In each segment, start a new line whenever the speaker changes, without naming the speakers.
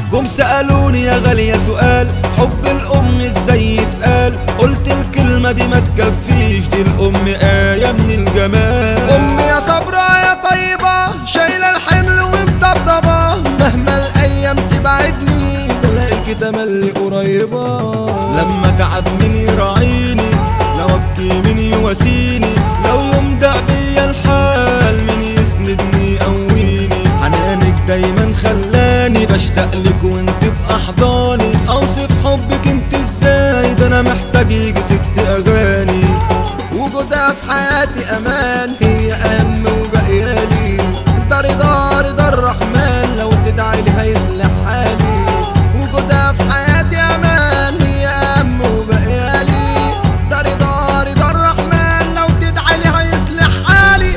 جم سألوني يا غالية سؤال حب الأم ازاي يتقال قلت الكلمة دي ما تكفيش دي الأم آية من الجمال
أمي يا صبرا يا طيبة شايلة الحمل ومطبطبة مهما الأيام تبعدني بلاقيكي تملي قريبة
لما تعب مين يراعيني لو ابكي مين يواسيني لو يوم دع بيا الحال مين يسندني يقويني حنانك دايما خلاني بشتاق لك وانت في احضاني اوصف حبك انت ازاي ده انا محتاج يجي ست اغاني
وجودها في حياتي أمان هي أهم وبقيالي ده رضا رضا الرحمن لو تدعي لي هيصلح حالي وجودها في حياتي أمان هي أهم وبقيالي ده رضا رضا الرحمن لو تدعي لي هيصلح حالي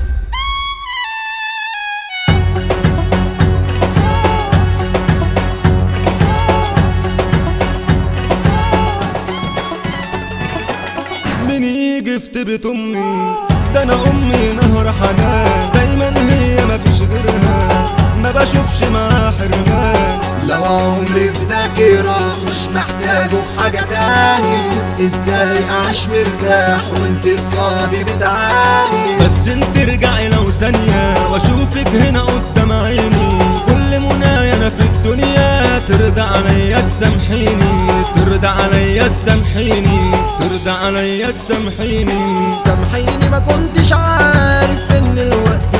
مين يجي في طيبة امي ده انا امي نهر حنان دايما هي مفيش غيرها ما بشوفش معاها حرمان
لو عمري في ذاكرة مش محتاجه في حاجة تاني ازاي اعيش مرتاح وانت قصادي بتعاني
بس انت ارجعي لو ثانية واشوفك هنا قدام عيني كل منايا انا في الدنيا ترضى عليا تسامحيني ترضى عليا تسامحيني ترضى عليا تسامحيني
سامحيني ما كنتش عارف ان الوقت